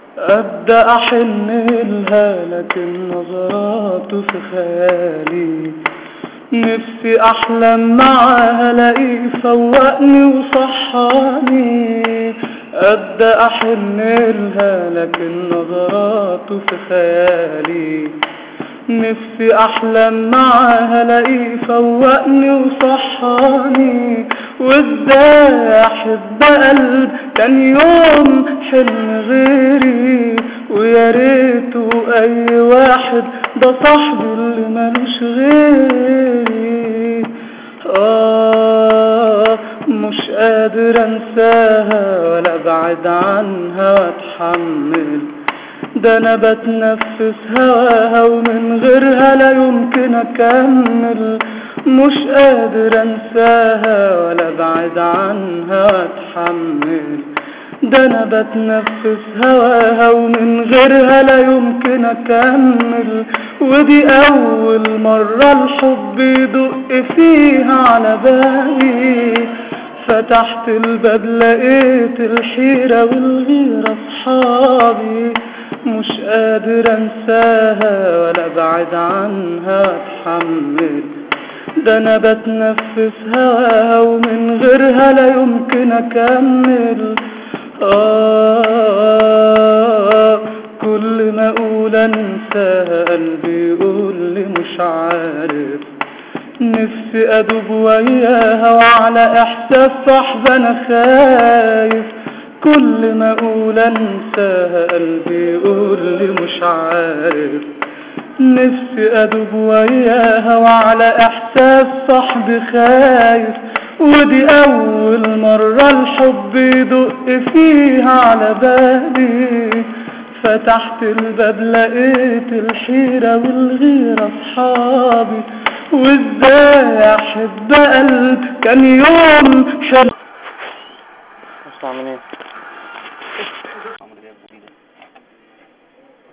أبدأ أحن لها لكن نظراته في خيالي نفسي أحلم معاها الاقيه فوقني وصحاني أبدأ أحن لها لكن نظراته في خيالي نفسي أحلم معاها الاقيه فوقني وصحاني وازاي أحب قلب كان يوم حلم غيري ويا ريته أي واحد ده صاحبي اللي ملوش غيري آه مش قادر انساها ولا ابعد عنها واتحمل ده انا بتنفس هواها ومن غيرها لا يمكن اكمل مش قادر انساها ولا ابعد عنها واتحمل ده انا بتنفس هواها ومن غيرها لا يمكن اكمل ودي اول مرة الحب يدق فيها على بالي فتحت الباب لقيت الحيرة والغيرة صحابي مش قادر انساها ولا ابعد عنها اتحمل ده انا بتنفس هواها ومن غيرها لا يمكن اكمل آه كل ما اقول انساها قلبي يقول لي مش عارف نفسي ادوب وياها وعلى احساس صاحبي انا خايف كل ما اقول انساها قلبي يقول لي مش عارف نفسي ادوب وياها وعلى احساس صاحبي خايف ودي اول مرة الحب يدق فيها على بالي فتحت الباب لقيت الحيرة والغيرة صحابي وازاي احب قلب كان يوم حلو اسمع منين